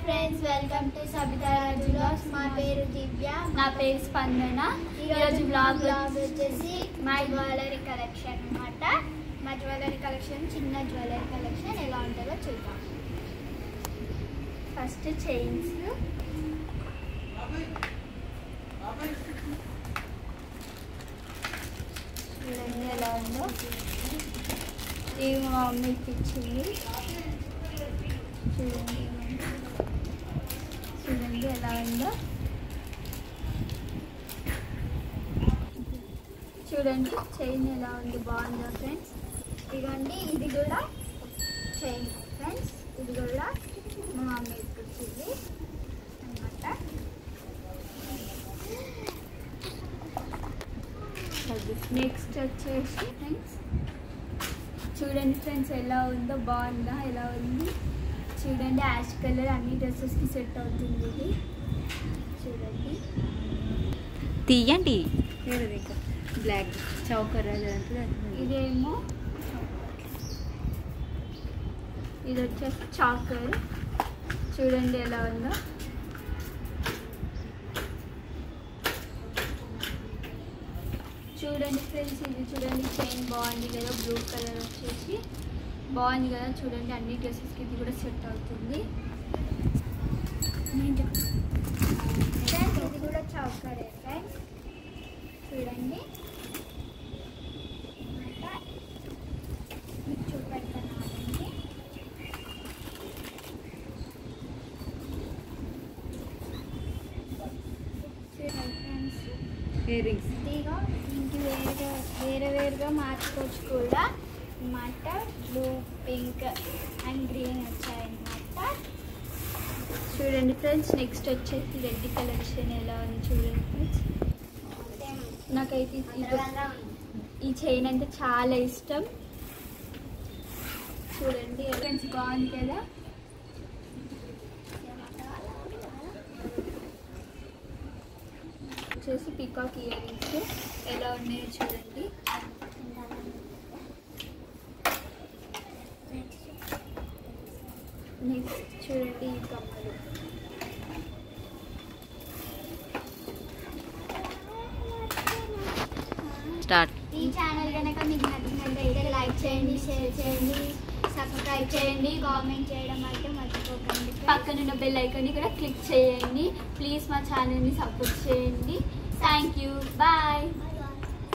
Friends welcome to సబితారాజు blogs మా పేరు దివ్య నా పేరు స్పందన ఈరోజు బ్లాగ్ బ్లాగ్ వచ్చేసి మా జ్యువెలరీ కలెక్షన్ అన్నమాట మా జ్యువెలరీ కలెక్షన్ చిన్న జ్యువెలరీ కలెక్షన్ ఎలా ఉంటుందో చూద్దాం ఫస్ట్ చైన్స్ చూడండి ఎలా ఉందో ఇది మా మమ్మీకి ఇచ్చింది చూడండి చూడండి ఎలా ఉందో చూడండి చైన్ ఎలా ఉంది బాగుందా ఫ్రెండ్స్ ఇదిగోండి ఇది కూడా చైన్ ఫ్రెండ్స్ ఇది కూడా మా మమ్మీ ఇచ్చింది అనమాట నెక్స్ట్ వచ్చేసి ఫ్రెండ్స్ చూడండి ఫ్రెండ్స్ ఎలా ఉందో బాగుందా ఎలా ఉంది చూడండి యాష్ కలర్ అన్ని డ్రెస్సెస్కి సెట్ అవుతుంది ఇది చూడండి తీయండి బ్లాక్ చౌకర్ ఇదేమో ఇది వచ్చేసి చాకర్ చూడండి ఎలా ఉందో చూడండి ఫ్రెండ్స్ ఇది చూడండి చైన్ బాగుంది కదా బ్లూ కలర్ వచ్చేసి బాగుంది కదా చూడండి అన్ని డ్రెస్సెస్కి ఇది కూడా సెట్ అవుతుంది ఫ్రెండ్స్ ఇది కూడా చౌకరే ఫ్రెండ్స్ చూడండి అన్నమాట. మీకు చూపెడతాను ఆగండి. చూడండి ఫ్రెండ్స్ ఇయర్ రింగ్స్ ఇదిగో ఇంటి వేరుగా వేరే వేరుగా మార్చుకోవచ్చు కూడా అన్నమాట బ్లూ పింక్ అండ్ గ్రీన్ వచ్చాయన్నమాట చూడండి ఫ్రెండ్స్ నెక్స్ట్ వచ్చేసి రెడ్ కలెక్షన్ ఎలా ఉంది చూడండి ఫ్రెండ్స్ నాకైతే ఇది ఈ చైన్ అంటే చాలా ఇష్టం చూడండి ఫ్రెండ్స్ బాగుంది కదా వచ్చేసి పికాక్ ఇయర్ రింగ్స్ ఎలా ఉన్నాయో చూడండి నెక్స్ట్ చూడండి ఈ కమ్మలు స్టార్ట్ ఈ ఛానల్ కనుక మీకు నచ్చినట్లయితే లైక్ చేయండి షేర్ చేయండి సబ్స్క్రైబ్ చేయండి కామెంట్ చేయడం అయితే మర్చిపోకండి పక్కనున్న బెల్ ఐకాన్ని కూడా క్లిక్ చేయండి ప్లీజ్ మా ఛానల్ని సపోర్ట్ చేయండి థ్యాంక్ యూ బాయ్